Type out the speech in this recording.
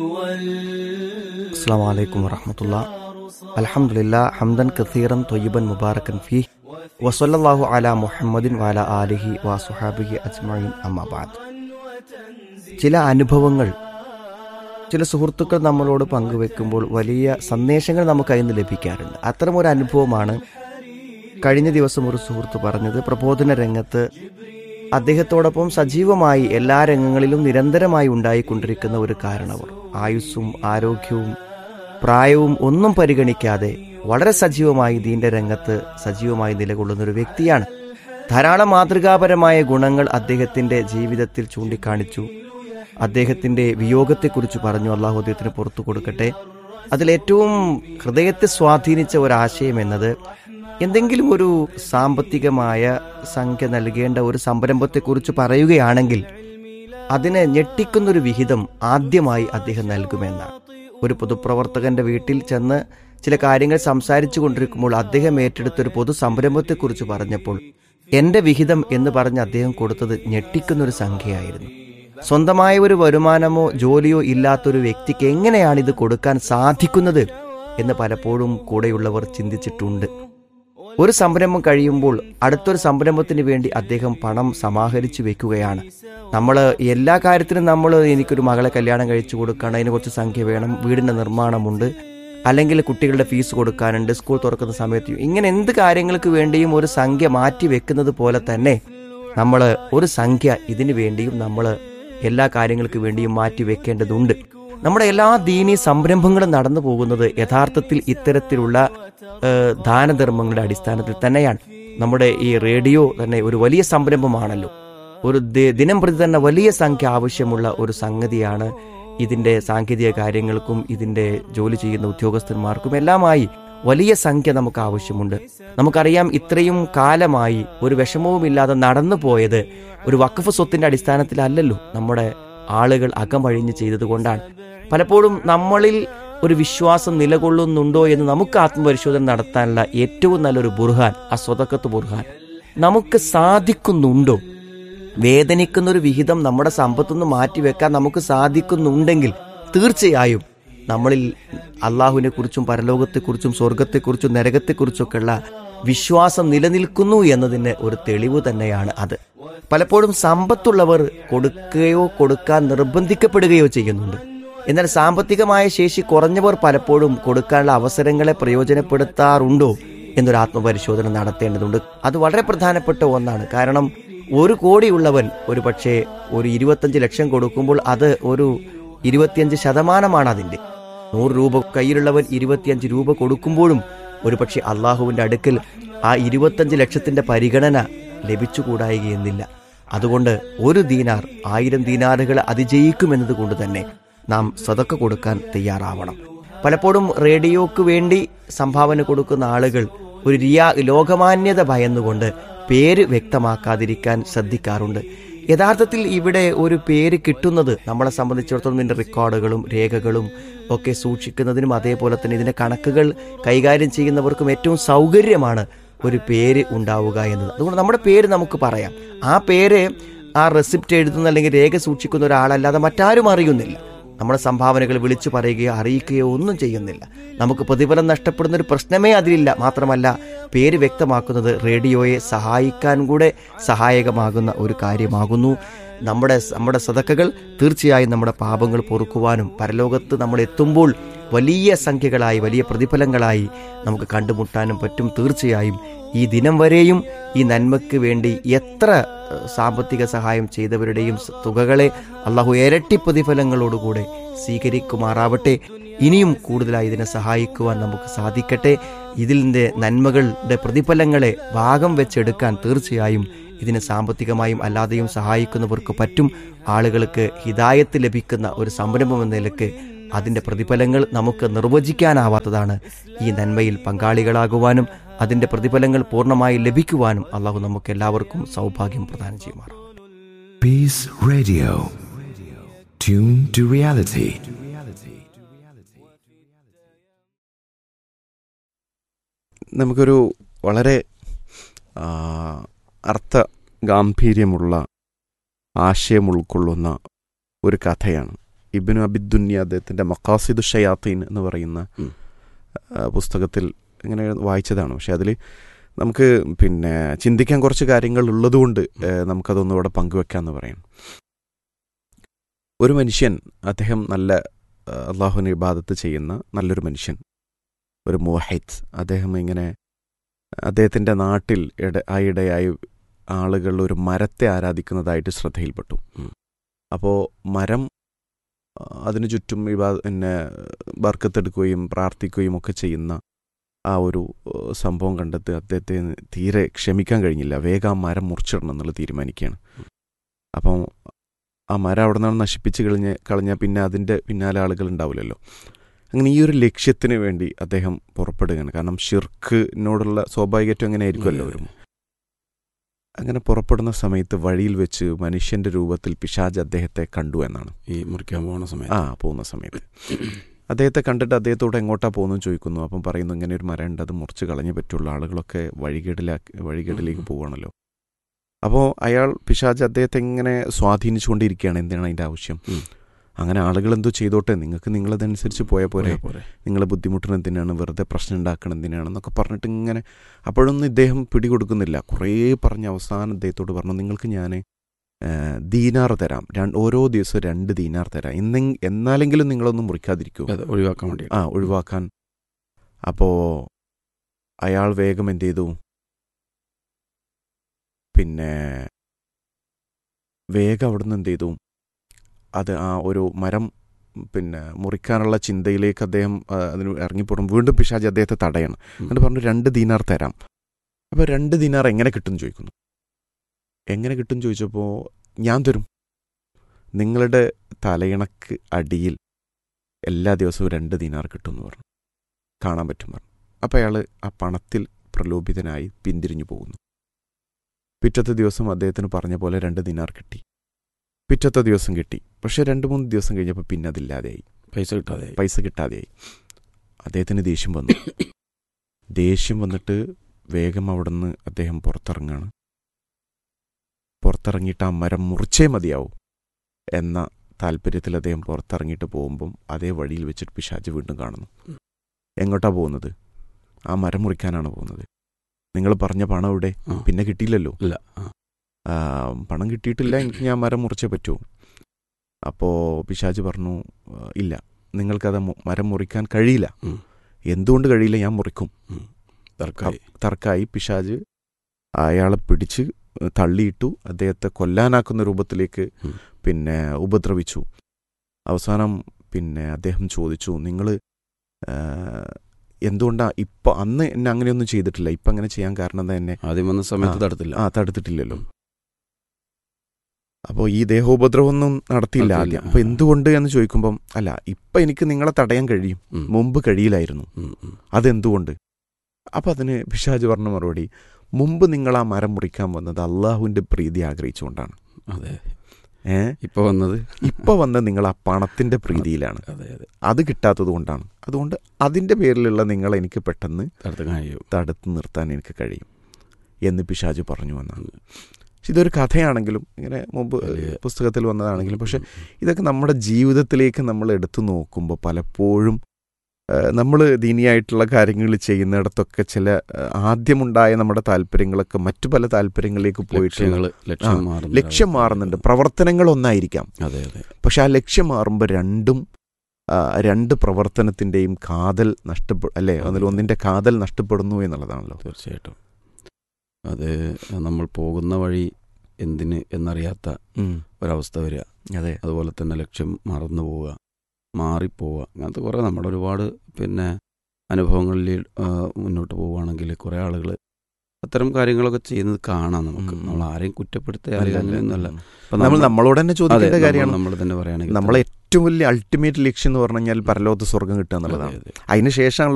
السلام عليكم ورحمة الله الحمد لله حمدا كثيرا طيبا مباركا فيه وصلى الله على محمد وعلى آله وصحابه أجمعين أما بعد ചില അനുഭവങ്ങൾ ചില സുഹൃത്തുക്കൾ നമ്മളോട് പങ്കുവെക്കുമ്പോൾ വലിയ സന്ദേശങ്ങൾ നമുക്ക് അതിൽ നിന്ന് ലഭിക്കാറുണ്ട് അത്തരം ഒരു അനുഭവമാണ് കഴിഞ്ഞ ദിവസം ഒരു സുഹൃത്ത് പറഞ്ഞത് പ്രബോധന രംഗത്ത് അദ്ദേഹത്തോടൊപ്പം സജീവമായി എല്ലാ രംഗങ്ങളിലും നിരന്തരമായി ഉണ്ടായിക്കൊണ്ടിരിക്കുന്ന ഒരു കാരണവർ ആയുസ്സും ആരോഗ്യവും പ്രായവും ഒന്നും പരിഗണിക്കാതെ വളരെ സജീവമായി ദീന്റെ രംഗത്ത് സജീവമായി നിലകൊള്ളുന്ന ഒരു വ്യക്തിയാണ് ധാരാളം മാതൃകാപരമായ ഗുണങ്ങൾ അദ്ദേഹത്തിന്റെ ജീവിതത്തിൽ ചൂണ്ടിക്കാണിച്ചു അദ്ദേഹത്തിന്റെ വിയോഗത്തെക്കുറിച്ച് പറഞ്ഞു അള്ളാഹു അദ്ദേഹത്തിന് പുറത്തു കൊടുക്കട്ടെ അതിലേറ്റവും ഹൃദയത്തെ സ്വാധീനിച്ച ഒരാശയം എന്നത് എന്തെങ്കിലും ഒരു സാമ്പത്തികമായ സംഖ്യ നൽകേണ്ട ഒരു സംരംഭത്തെക്കുറിച്ച് പറയുകയാണെങ്കിൽ അതിനെ ഞെട്ടിക്കുന്നൊരു വിഹിതം ആദ്യമായി അദ്ദേഹം നൽകുമെന്നാണ് ഒരു പൊതുപ്രവർത്തകന്റെ വീട്ടിൽ ചെന്ന് ചില കാര്യങ്ങൾ സംസാരിച്ചു കൊണ്ടിരിക്കുമ്പോൾ അദ്ദേഹം ഏറ്റെടുത്ത ഒരു പൊതു സംരംഭത്തെക്കുറിച്ച് പറഞ്ഞപ്പോൾ എന്റെ വിഹിതം എന്ന് പറഞ്ഞ് അദ്ദേഹം കൊടുത്തത് ഞെട്ടിക്കുന്നൊരു സംഖ്യയായിരുന്നു സ്വന്തമായ ഒരു വരുമാനമോ ജോലിയോ ഇല്ലാത്തൊരു വ്യക്തിക്ക് എങ്ങനെയാണ് ഇത് കൊടുക്കാൻ സാധിക്കുന്നത് എന്ന് പലപ്പോഴും കൂടെയുള്ളവർ ചിന്തിച്ചിട്ടുണ്ട് ഒരു സംരംഭം കഴിയുമ്പോൾ അടുത്തൊരു സംരംഭത്തിന് വേണ്ടി അദ്ദേഹം പണം സമാഹരിച്ചു വെക്കുകയാണ് നമ്മൾ എല്ലാ കാര്യത്തിനും നമ്മൾ എനിക്കൊരു മകളെ കല്യാണം കഴിച്ചു കൊടുക്കണം അതിന് കുറച്ച് സംഖ്യ വേണം വീടിൻ്റെ നിർമ്മാണമുണ്ട് അല്ലെങ്കിൽ കുട്ടികളുടെ ഫീസ് കൊടുക്കാനുണ്ട് സ്കൂൾ തുറക്കുന്ന സമയത്ത് ഇങ്ങനെ എന്ത് കാര്യങ്ങൾക്ക് വേണ്ടിയും ഒരു സംഖ്യ മാറ്റി വെക്കുന്നത് പോലെ തന്നെ നമ്മൾ ഒരു സംഖ്യ ഇതിനു വേണ്ടിയും നമ്മൾ എല്ലാ കാര്യങ്ങൾക്ക് വേണ്ടിയും മാറ്റി വെക്കേണ്ടതുണ്ട് നമ്മുടെ എല്ലാ ദീനീ സംരംഭങ്ങളും നടന്നു പോകുന്നത് യഥാർത്ഥത്തിൽ ഇത്തരത്തിലുള്ള ഏഹ്, ദാനധർമ്മങ്ങളുടെ അടിസ്ഥാനത്തിൽ തന്നെയാണ് നമ്മുടെ ഈ റേഡിയോ തന്നെ ഒരു വലിയ സംരംഭമാണല്ലോ ഒരു ദി- ദിനം പ്രതി തന്നെ വലിയ സംഖ്യ ആവശ്യമുള്ള ഒരു സംഗതിയാണ് ഇതിന്റെ സാങ്കേതിക കാര്യങ്ങൾക്കും ഇതിന്റെ ജോലി ചെയ്യുന്ന ഉദ്യോഗസ്ഥന്മാർക്കും എല്ലാമായി വലിയ സംഖ്യ നമുക്ക് ആവശ്യമുണ്ട് നമുക്കറിയാം ഇത്രയും കാലമായി ഒരു വിഷമവുമില്ലാതെ നടന്നു പോയത് ഒരു വഖഫ് സ്വത്തിന്റെ അടിസ്ഥാനത്തിലല്ലല്ലോ നമ്മുടെ ആളുകൾ അകമഴിഞ്ഞ് ചെയ്തതുകൊണ്ടാണ് പലപ്പോഴും നമ്മളിൽ ഒരു വിശ്വാസം നിലകൊള്ളുന്നുണ്ടോ എന്ന് നമുക്ക് ആത്മപരിശോധന നടത്താനുള്ള ഏറ്റവും നല്ലൊരു ബുർഹാൻ ആ സ്വതക്കത്ത് ബുർഹാൻ നമുക്ക് സാധിക്കുന്നുണ്ടോ വേദനിക്കുന്ന ഒരു വിഹിതം നമ്മുടെ സമ്പത്തുനിന്ന് മാറ്റിവെക്കാൻ നമുക്ക് സാധിക്കുന്നുണ്ടെങ്കിൽ തീർച്ചയായും നമ്മളിൽ അള്ളാഹുവിനെ കുറിച്ചും പരലോകത്തെക്കുറിച്ചും സ്വർഗത്തെക്കുറിച്ചും നരകത്തെക്കുറിച്ചൊക്കെയുള്ള വിശ്വാസം നിലനിൽക്കുന്നു എന്നതിന് ഒരു തെളിവ് തന്നെയാണ് അത് പലപ്പോഴും സമ്പത്തുള്ളവർ കൊടുക്കുകയോ കൊടുക്കാൻ നിർബന്ധിക്കപ്പെടുകയോ ചെയ്യുന്നുണ്ട് എന്നാൽ സാമ്പത്തികമായ ശേഷി കുറഞ്ഞവർ പലപ്പോഴും കൊടുക്കാനുള്ള അവസരങ്ങളെ പ്രയോജനപ്പെടുത്താറുണ്ടോ എന്നൊരു ആത്മപരിശോധന നടത്തേണ്ടതുണ്ട് അത് വളരെ പ്രധാനപ്പെട്ട ഒന്നാണ് കാരണം ഒരു കോടിയുള്ളവൻ ഒരു പക്ഷേ ഒരു ഇരുപത്തഞ്ച് ലക്ഷം കൊടുക്കുമ്പോൾ അത് ഒരു ഇരുപത്തിയഞ്ച് ശതമാനമാണ് അതിൻ്റെ നൂറ് രൂപ കയ്യിലുള്ളവൻ ഇരുപത്തിയഞ്ച് രൂപ കൊടുക്കുമ്പോഴും ഒരു പക്ഷേ അള്ളാഹുവിൻ്റെ അടുക്കൽ ആ ഇരുപത്തഞ്ച് ലക്ഷത്തിന്റെ പരിഗണന ലഭിച്ചുകൂടായികയെന്നില്ല അതുകൊണ്ട് ഒരു ദീനാർ ആയിരം ദീനാറുകൾ അതിജയിക്കുമെന്നത് കൊണ്ട് തന്നെ നാം സതക്ക കൊടുക്കാൻ തയ്യാറാവണം പലപ്പോഴും റേഡിയോക്ക് വേണ്ടി സംഭാവന കൊടുക്കുന്ന ആളുകൾ ഒരു റിയാ ലോകമാന്യത ഭയന്നുകൊണ്ട് പേര് വ്യക്തമാക്കാതിരിക്കാൻ ശ്രദ്ധിക്കാറുണ്ട് യഥാർത്ഥത്തിൽ ഇവിടെ ഒരു പേര് കിട്ടുന്നത് നമ്മളെ സംബന്ധിച്ചിടത്തോളം ഇതിന്റെ റെക്കോർഡുകളും രേഖകളും ഒക്കെ സൂക്ഷിക്കുന്നതിനും അതേപോലെ തന്നെ ഇതിന്റെ കണക്കുകൾ കൈകാര്യം ചെയ്യുന്നവർക്കും ഏറ്റവും സൗകര്യമാണ് ഒരു പേര് ഉണ്ടാവുക എന്നത് അതുകൊണ്ട് നമ്മുടെ പേര് നമുക്ക് പറയാം ആ പേര് ആ റെസിപ്റ്റ് എഴുതുന്ന അല്ലെങ്കിൽ രേഖ സൂക്ഷിക്കുന്ന ഒരാളല്ലാതെ മറ്റാരും അറിയുന്നില്ല നമ്മുടെ സംഭാവനകൾ വിളിച്ചു പറയുകയോ അറിയിക്കുകയോ ഒന്നും ചെയ്യുന്നില്ല നമുക്ക് പ്രതിഫലം നഷ്ടപ്പെടുന്ന ഒരു പ്രശ്നമേ അതിലില്ല മാത്രമല്ല പേര് വ്യക്തമാക്കുന്നത് റേഡിയോയെ സഹായിക്കാൻ കൂടെ സഹായകമാകുന്ന ഒരു കാര്യമാകുന്നു നമ്മുടെ നമ്മുടെ സതക്കകൾ തീർച്ചയായും നമ്മുടെ പാപങ്ങൾ പൊറുക്കുവാനും പരലോകത്ത് നമ്മൾ എത്തുമ്പോൾ വലിയ സംഖ്യകളായി വലിയ പ്രതിഫലങ്ങളായി നമുക്ക് കണ്ടുമുട്ടാനും പറ്റും തീർച്ചയായും ഈ ദിനം വരെയും ഈ നന്മയ്ക്ക് വേണ്ടി എത്ര ഏഹ്, സാമ്പത്തിക സഹായം ചെയ്തവരുടെയും സ- തുകകളെ അള്ളാഹു ഇരട്ടി പ്രതിഫലങ്ങളോടുകൂടെ സ്വീകരിക്കുമാറാവട്ടെ ഇനിയും കൂടുതലായി ഇതിനെ സഹായിക്കുവാൻ നമുക്ക് സാധിക്കട്ടെ ഇതിൻ്റെ നന്മകളുടെ പ്രതിഫലങ്ങളെ ഭാഗം വെച്ചെടുക്കാൻ തീർച്ചയായും ഇതിനെ സാമ്പത്തികമായും അല്ലാതെയും സഹായിക്കുന്നവർക്ക് പറ്റും ആളുകൾക്ക് ഹിതായത്ത് ലഭിക്കുന്ന ഒരു സംരംഭം എന്ന നിലക്ക് അതിൻ്റെ പ്രതിഫലങ്ങൾ നമുക്ക് നിർവചിക്കാനാവാത്തതാണ് ഈ നന്മയിൽ പങ്കാളികളാകുവാനും അതിൻ്റെ പ്രതിഫലങ്ങൾ പൂർണ്ണമായി ലഭിക്കുവാനും അള്ളാഹു നമുക്ക് എല്ലാവർക്കും സൗഭാഗ്യം പ്രദാനം ചെയ്യുമാറാം Peace Radio. Tune to reality. നമുക്കൊരു വളരെ ആ, അർത്ഥ ഗാംഭീര്യമുള്ള ആശയം ഉൾക്കൊള്ളുന്ന ഒരു കഥയാണ് ഇബിനു അബിദുന്യ അദ്ദേഹത്തിൻ്റെ മക്കാസിദു ഷയാത്തീൻ എന്ന് പറയുന്ന ഉം. ആ, പുസ്തകത്തിൽ ഇങ്ങനെ വായിച്ചതാണ് പക്ഷെ അതിൽ നമുക്ക് പിന്നെ ചിന്തിക്കാൻ കുറച്ച് കാര്യങ്ങൾ ഉള്ളതുകൊണ്ട് ഏഹ്, നമുക്കതൊന്നും ഇവിടെ പങ്കുവെക്കാമെന്ന് പറയാം ഒരു മനുഷ്യൻ അദ്ദേഹം നല്ല ആ, അള്ളാഹുവിന് ഇബാദത്ത് ചെയ്യുന്ന നല്ലൊരു മനുഷ്യൻ ഒരു മോഹൈത്ത് അദ്ദേഹം ഇങ്ങനെ അദ്ദേഹത്തിൻ്റെ നാട്ടിൽ ഇട ആയിടെയായി ആളുകൾ ഒരു മരത്തെ ആരാധിക്കുന്നതായിട്ട് ശ്രദ്ധയിൽപ്പെട്ടു ഉം. അപ്പോൾ മരം ആ, അതിനു ചുറ്റും ഇവ പിന്നെ ബർക്കത്തെടുക്കുകയും പ്രാർത്ഥിക്കുകയും ഒക്കെ ചെയ്യുന്ന ആ ഒരു ഏഹ്, സംഭവം കണ്ടെത്തി അദ്ദേഹത്തെ തീരെ ക്ഷമിക്കാൻ കഴിഞ്ഞില്ല വേഗം ആ മരം മുറിച്ചിടണം എന്നുള്ളത് തീരുമാനിക്കുകയാണ് അപ്പം ആ മരം അവിടെ നിന്നാണ് നശിപ്പിച്ച് കളഞ്ഞ് കളഞ്ഞാൽ പിന്നെ അതിൻ്റെ പിന്നാലെ ആളുകൾ ഉണ്ടാവില്ലല്ലോ അങ്ങനെ ഈ ഒരു ലക്ഷ്യത്തിന് വേണ്ടി അദ്ദേഹം പുറപ്പെടുകയാണ് കാരണം ഷിർക്കിനോടുള്ള സ്വാഭാവികത്വം അങ്ങനെ ആയിരിക്കുമല്ലോ ഒരു അങ്ങനെ പുറപ്പെടുന്ന സമയത്ത് വഴിയിൽ വെച്ച് മനുഷ്യന്റെ രൂപത്തിൽ പിശാജ് അദ്ദേഹത്തെ കണ്ടു എന്നാണ് ഈ മുറിക്കാൻ പോകുന്ന ആ സമയത്ത് പോകുന്ന സമയത്ത് അദ്ദേഹത്തെ കണ്ടിട്ട് അദ്ദേഹത്തോട് എങ്ങോട്ടാ പോകുന്നു ചോദിക്കുന്നു അപ്പം പറയുന്നു ഇങ്ങനെ ഒരു മരം ഉണ്ട് അത് മുറിച്ച് കളഞ്ഞേ പറ്റുള്ളൂ ആളുകളൊക്കെ വഴികേടിലാക്കി വഴികേടിലേക്ക് പോവുകയാണല്ലോ അപ്പോൾ അയാൾ പിശാജ് അദ്ദേഹത്തെ ഇങ്ങനെ സ്വാധീനിച്ചുകൊണ്ടിരിക്കുകയാണ് എന്തിനാണ് അതിൻ്റെ ആവശ്യം ഉം. അങ്ങനെ ആളുകൾ എന്തോ ചെയ്തോട്ടെ നിങ്ങൾക്ക് നിങ്ങളതനുസരിച്ച് പോയാൽ പോരെ പോരെ നിങ്ങളെ ബുദ്ധിമുട്ടുന്നത് എന്തിനാണ് വെറുതെ പ്രശ്നം ഉണ്ടാക്കണം എന്തിനാണെന്നൊക്കെ പറഞ്ഞിട്ട് ഇങ്ങനെ അപ്പോഴൊന്നും ഇദ്ദേഹം പിടികൊടുക്കുന്നില്ല കുറേ പറഞ്ഞ് അവസാനം ഇദ്ദേഹത്തോട് പറഞ്ഞു നിങ്ങൾക്ക് ഞാൻ ദീനാർ തരാം രണ്ട് ഓരോ ദിവസവും രണ്ട് ദീനാർ തരാം ഇന്നെ എന്നാലെങ്കിലും നിങ്ങളൊന്നും മുറിക്കാതിരിക്കൂ അത് ഒഴിവാക്കാൻ വേണ്ടി ആ ഒഴിവാക്കാൻ അപ്പോൾ അയാൾ വേഗം എന്ത് ചെയ്തു പിന്നെ വേഗം അവിടുന്ന് എന്ത് ചെയ്തു അത് ആ ഒരു മരം പിന്നെ മുറിക്കാനുള്ള ചിന്തയിലേക്ക് അദ്ദേഹം ആ, അതിന് ഇറങ്ങിപ്പോടും വീണ്ടും പിശാജ് അദ്ദേഹത്തെ തടയണം എന്നിട്ട് പറഞ്ഞു രണ്ട് ദീനാർ തരാം അപ്പോൾ രണ്ട് ദീനാർ എങ്ങനെ കിട്ടും എന്ന് ചോദിക്കുന്നു എങ്ങനെ കിട്ടും എന്ന് ചോദിച്ചപ്പോൾ ഞാൻ തരും നിങ്ങളുടെ തലയിണക്ക് അടിയിൽ എല്ലാ ദിവസവും രണ്ട് ദീനാർ കിട്ടും എന്ന് പറഞ്ഞു കാണാൻ പറ്റും പറഞ്ഞു അപ്പോൾ അയാൾ ആ പണത്തിൽ പ്രലോഭിതനായി പിന്തിരിഞ്ഞു പോകുന്നു പിറ്റത്തെ ദിവസം അദ്ദേഹത്തിന് പറഞ്ഞ പോലെ രണ്ട് ദിനാർ കിട്ടി പിറ്റത്തെ ദിവസം കിട്ടി പക്ഷെ രണ്ട് മൂന്ന് ദിവസം കഴിഞ്ഞപ്പോൾ പിന്നെ അതില്ലാതെയായി പൈസ കിട്ടാതെ പൈസ കിട്ടാതെയായി അദ്ദേഹത്തിന് ദേഷ്യം വന്നു ദേഷ്യം വന്നിട്ട് വേഗം അവിടുന്ന് അദ്ദേഹം പുറത്തിറങ്ങാണ് പുറത്തിറങ്ങിയിട്ട് ആ മരം മുറിച്ചേ മതിയാവും എന്ന താല്പര്യത്തിൽ അദ്ദേഹം പുറത്തിറങ്ങിയിട്ട് പോകുമ്പം അതേ വഴിയിൽ വെച്ചിട്ട് പിശാജ് വീണ്ടും കാണുന്നു എങ്ങോട്ടാ പോകുന്നത് ആ മരം മുറിക്കാനാണ് പോകുന്നത് നിങ്ങൾ പറഞ്ഞ പണം ഇവിടെ ആ. പിന്നെ കിട്ടിയില്ലല്ലോ ഇല്ല ആ. ആ, പണം കിട്ടിയിട്ടില്ല എനിക്ക് ഞാൻ മരം മുറിച്ചേ പറ്റൂ അപ്പോൾ പിശാജ് പറഞ്ഞു "ആ, ഇല്ല നിങ്ങൾക്കത് മു- മരം മുറിക്കാൻ കഴിയില്ല ഉം. എന്തുകൊണ്ട് കഴിയില്ല ഞാൻ മുറിക്കും തർക്കമായി തർക്കായി പിശാജ് അയാളെ പിടിച്ച് തള്ളിയിട്ടു അദ്ദേഹത്തെ കൊല്ലാനാക്കുന്ന രൂപത്തിലേക്ക് ഉം. പിന്നെ ഉപദ്രവിച്ചു അവസാനം പിന്നെ അദ്ദേഹം ചോദിച്ചു നിങ്ങൾ എന്തുകൊണ്ടാ ഇപ്പൊ അന്ന് എന്നെ അങ്ങനെയൊന്നും ചെയ്തിട്ടില്ല ഇപ്പൊ അങ്ങനെ ചെയ്യാൻ കാരണം എന്താ എന്നെ ആദ്യം വന്ന സമയത്ത് ആ. തടുത്തില്ല ആ തടുത്തിട്ടില്ലല്ലോ അപ്പോൾ ഈ ദേഹോപദ്രവമൊന്നും നടത്തിയില്ല നടത്തിയില്ല. ആദ്യം അപ്പൊ എന്തുകൊണ്ട് എന്ന് ചോദിക്കുമ്പം അല്ല ഇപ്പൊ എനിക്ക് നിങ്ങളെ തടയാൻ കഴിയും ഉം. മുമ്പ് കഴിയില്ലായിരുന്നു ഉം, ഉം. അതെന്തുകൊണ്ട് അപ്പൊ അതിന് പിശാജ് പറഞ്ഞ മറുപടി മുമ്പ് നിങ്ങൾ ആ മരം മുറിക്കാൻ വന്നത് അള്ളാഹുവിന്റെ പ്രീതി ആഗ്രഹിച്ചുകൊണ്ടാണ് അതെ ഏ ഇപ്പൊ വന്നത് ഇപ്പൊ വന്ന് നിങ്ങൾ ആ പണത്തിന്റെ പ്രീതിയിലാണ് അതെ അതെ അത് കിട്ടാത്തത് കൊണ്ടാണ് അതുകൊണ്ട് അതിന്റെ പേരിലുള്ള നിങ്ങൾ എനിക്ക് പെട്ടെന്ന് തടുത്ത് കഴിയും തടുത്ത് നിർത്താൻ എനിക്ക് കഴിയും എന്ന് പിശാജ് പറഞ്ഞു എന്നാണ് പക്ഷെ ഇതൊരു കഥയാണെങ്കിലും ഇങ്ങനെ മുമ്പ് വലിയ- പുസ്തകത്തിൽ വന്നതാണെങ്കിലും പക്ഷെ ഇതൊക്കെ നമ്മുടെ ജീവിതത്തിലേക്ക് നമ്മൾ എടുത്തു നോക്കുമ്പോൾ പലപ്പോഴും നമ്മൾ ദീനിയായിട്ടുള്ള കാര്യങ്ങൾ ചെയ്യുന്നിടത്തൊക്കെ ചില ആ, ആദ്യമുണ്ടായ നമ്മുടെ താല്പര്യങ്ങളൊക്കെ മറ്റു പല താല്പര്യങ്ങളിലേക്ക് പോയിട്ട് ലക്ഷ്യങ്ങള് ലക്ഷ്യം ആ, മാറുന്ന ലക്ഷ്യം മാറുന്നുണ്ട് പ്രവർത്തനങ്ങൾ ഒന്നായിരിക്കാം അതെ അതെ പക്ഷെ ആ ലക്ഷ്യം മാറുമ്പോൾ രണ്ടും ആ, രണ്ട് പ്രവർത്തനത്തിൻ്റെയും കാതൽ നഷ്ടപ്പെടും അല്ലേ അതിൽ ഒന്നിൻ്റെ കാതൽ നഷ്ടപ്പെടുന്നു എന്നുള്ളതാണല്ലോ തീർച്ചയായിട്ടും അത് നമ്മൾ പോകുന്ന വഴി എന്തിന് എന്നറിയാത്ത ഉം, ഒരവസ്ഥ വരിക അതെ അതുപോലെ തന്നെ ലക്ഷ്യം മറന്നു പോവുക മാറിപ്പോവുക അങ്ങനത്തെ കുറേ നമ്മുടെ ഒരുപാട് പിന്നെ അനുഭവങ്ങളിൽ ആ, മുന്നോട്ട് പോവുകയാണെങ്കിൽ കുറേ ആളുകൾ അത്തരം കാര്യങ്ങളൊക്കെ ചെയ്യുന്നത് കാണാം നമുക്ക് ഉം. നമ്മൾ ആരെയും കുറ്റപ്പെടുത്തുക അല്ല, ആരെയും അല്ല. അങ്ങനെയൊന്നുമല്ല ഉം. ഇപ്പൊ നമ്മൾ നമ്മൾ- നമ്മളോട് തന്നെ അതെ, ചോദിക്കേണ്ട നമ്മൾ- കാര്യമാണ് നമ്മൾ തന്നെ പറയുകയാണെങ്കിൽ നമ്മളെ ഏറ്റവും വലിയ അൾട്ടിമേറ്റ് ലക്ഷ്യം എന്ന് പറഞ്ഞു കഴിഞ്ഞാൽ പരലോകത്ത് സ്വർഗം കിട്ടുക എന്നുള്ളതാണ് അതെ, അതെ. അതിന് ശേഷമാണ്